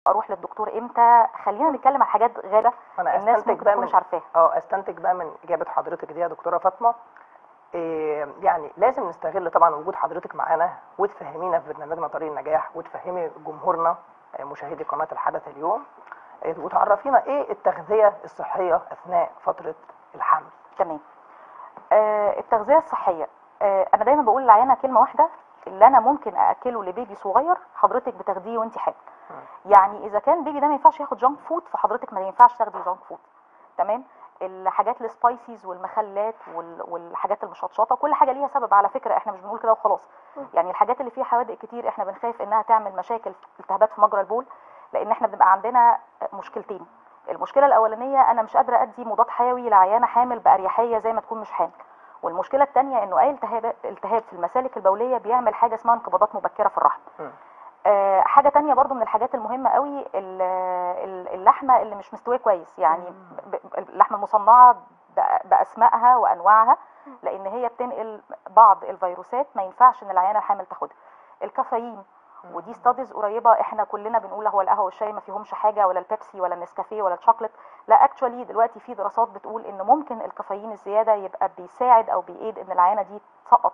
اروح للدكتور امتى خلينا نتكلم عن حاجات غيره انا الناس استنتج ممكن بقى تكون من مش عارفاها اه استنتج بقى من اجابه حضرتك دي يا دكتوره فاطمه إيه يعني لازم نستغل طبعا وجود حضرتك معانا وتفهمينا في برنامجنا طريق النجاح وتفهمي جمهورنا آه، مشاهدي قناه الحدث اليوم آه، وتعرفينا ايه التغذيه الصحيه اثناء فتره الحمل تمام آه التغذيه الصحيه آه انا دايما بقول للعيانه كلمه واحده اللي انا ممكن ااكله لبيبي صغير حضرتك بتاخديه وانت حامل يعني اذا كان بيبي ده ما ينفعش ياخد جانك فود فحضرتك ما ينفعش تاخدي جانك فود تمام الحاجات السبايسيز والمخلات وال- والحاجات المشطشطه كل حاجه ليها سبب على فكره احنا مش بنقول كده وخلاص يعني الحاجات اللي فيها حوادق كتير احنا بنخاف انها تعمل مشاكل التهابات في مجرى البول لان احنا بنبقى عندنا مشكلتين المشكله الاولانيه انا مش قادره ادي مضاد حيوي لعيانه حامل باريحيه زي ما تكون مش حامل والمشكله الثانيه انه اي التهاب التهاب في المسالك البوليه بيعمل حاجه اسمها انقباضات مبكره في الرحم مم. آه، حاجه تانية برضو من الحاجات المهمه قوي ال- ال- اللحمه اللي مش مستويه كويس يعني ب- ب- اللحمه المصنعه ب- باسمائها وانواعها لان هي بتنقل بعض الفيروسات ما ينفعش ان العيانه الحامل تاخدها الكافيين ودي ستاديز قريبه احنا كلنا بنقول هو القهوه والشاي ما فيهمش حاجه ولا البيبسي ولا النسكافيه ولا الشوكليت لا اكشولي دلوقتي في دراسات بتقول ان ممكن الكافيين الزياده يبقى بيساعد او بيأيد ان العيانه دي تسقط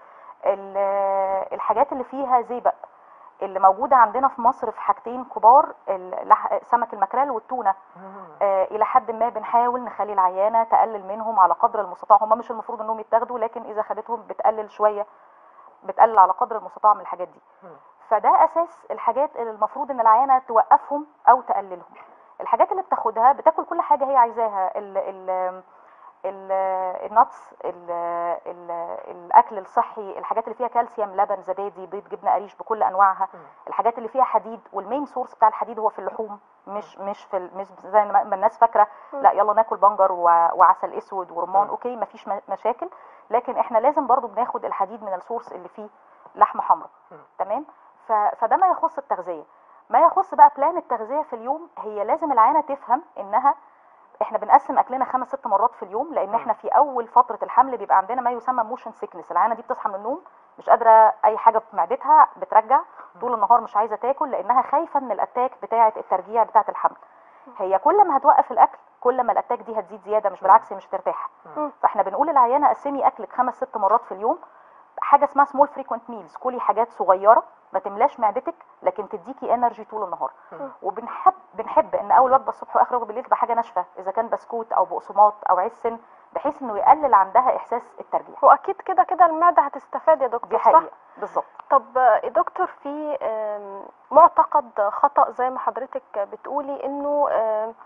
ال- الحاجات اللي فيها زئبق اللي موجوده عندنا في مصر في حاجتين كبار اللح- سمك المكريل والتونه آه، الى حد ما بنحاول نخلي العيانه تقلل منهم على قدر المستطاع هم مش المفروض انهم يتاخدوا لكن اذا خدتهم بتقلل شويه بتقلل على قدر المستطاع من الحاجات دي مم. فده اساس الحاجات اللي المفروض ان العيانه توقفهم او تقللهم الحاجات اللي بتاخدها بتاكل كل حاجه هي عايزاها ال ال ال النتس ال ال الاكل الصحي الحاجات اللي فيها كالسيوم لبن زبادي بيض جبنه قريش بكل انواعها مم. الحاجات اللي فيها حديد والمين سورس بتاع الحديد هو في اللحوم مش مش في ال- مش زي ما ما الناس فاكره لا يلا ناكل بنجر و- وعسل اسود ورمان مم. اوكي مفيش م- مشاكل لكن احنا لازم برضو بناخد الحديد من السورس اللي فيه لحمه حمراء مم. تمام ف- فده ما يخص التغذيه ما يخص بقى بلان التغذيه في اليوم هي لازم العيانه تفهم انها احنا بنقسم اكلنا خمس ست مرات في اليوم لان مم. احنا في اول فتره الحمل بيبقى عندنا ما يسمى موشن سيكنس العيانه دي بتصحى من النوم مش قادره اي حاجه في معدتها بترجع طول النهار مش عايزه تاكل لانها خايفه من الاتاك بتاعه الترجيع بتاعه الحمل هي كل ما هتوقف الاكل كل ما الاتاك دي هتزيد زياده مش بالعكس هي مش هترتاح مم. فاحنا بنقول للعيانه قسمي اكلك خمس ست مرات في اليوم حاجه اسمها سمول فريكوينت ميلز كلي حاجات صغيره ما تملاش معدتك لكن تديكي انرجي طول النهار مم. وبنحب بنحب ان اول وجبه الصبح واخر وجبه بالليل تبقى حاجه ناشفه اذا كان بسكوت او بقسماط او عيش سن بحيث انه يقلل عندها احساس الترجيع واكيد كده كده المعده هتستفاد يا دكتور دي صح حقيقه بالظبط طب آه، يا دكتور في آم، معتقد خطأ زي ما حضرتك بتقولي انه آم،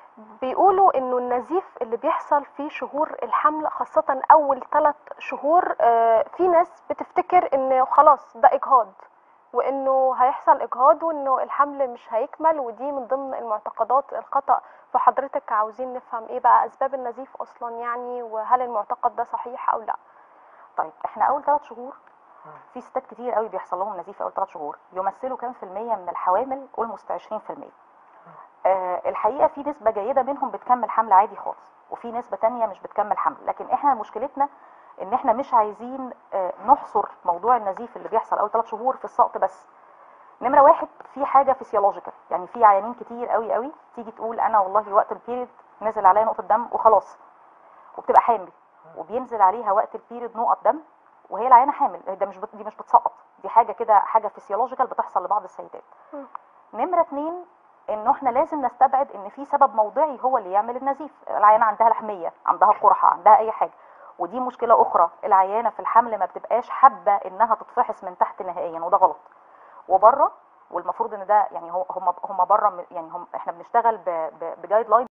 بيقولوا انه النزيف اللي بيحصل في شهور الحمل خاصة اول ثلاث شهور آه، في ناس بتفتكر انه خلاص ده اجهاض وانه هيحصل اجهاض وانه الحمل مش هيكمل ودي من ضمن المعتقدات الخطأ فحضرتك عاوزين نفهم ايه بقى اسباب النزيف اصلا يعني وهل المعتقد ده صحيح او لا طيب احنا اول ثلاث شهور في ستات كتير قوي بيحصل لهم نزيف في اول ثلاث شهور يمثلوا كام في المية من الحوامل اولموست 20% آه الحقيقه في نسبه جيده منهم بتكمل حمل عادي خالص وفي نسبه تانية مش بتكمل حمل لكن احنا مشكلتنا ان احنا مش عايزين آه نحصر موضوع النزيف اللي بيحصل اول ثلاث شهور في السقط بس نمره واحد في حاجه فيسيولوجيكال يعني في عيانين كتير قوي قوي تيجي تقول انا والله وقت البيريد نزل عليا نقطه دم وخلاص وبتبقى حامل وبينزل عليها وقت البيريد نقط دم وهي العيانه حامل ده مش بت... دي مش بتسقط دي حاجه كده حاجه فيسيولوجيكال بتحصل لبعض السيدات مم. نمره اتنين انه احنا لازم نستبعد ان في سبب موضعي هو اللي يعمل النزيف العيانه عندها لحميه عندها قرحه عندها اي حاجه ودي مشكله اخرى العيانه في الحمل ما بتبقاش حابه انها تتفحص من تحت نهائيا وده غلط وبره والمفروض ان ده يعني هو هم هم بره يعني هم احنا بنشتغل بجايد لاين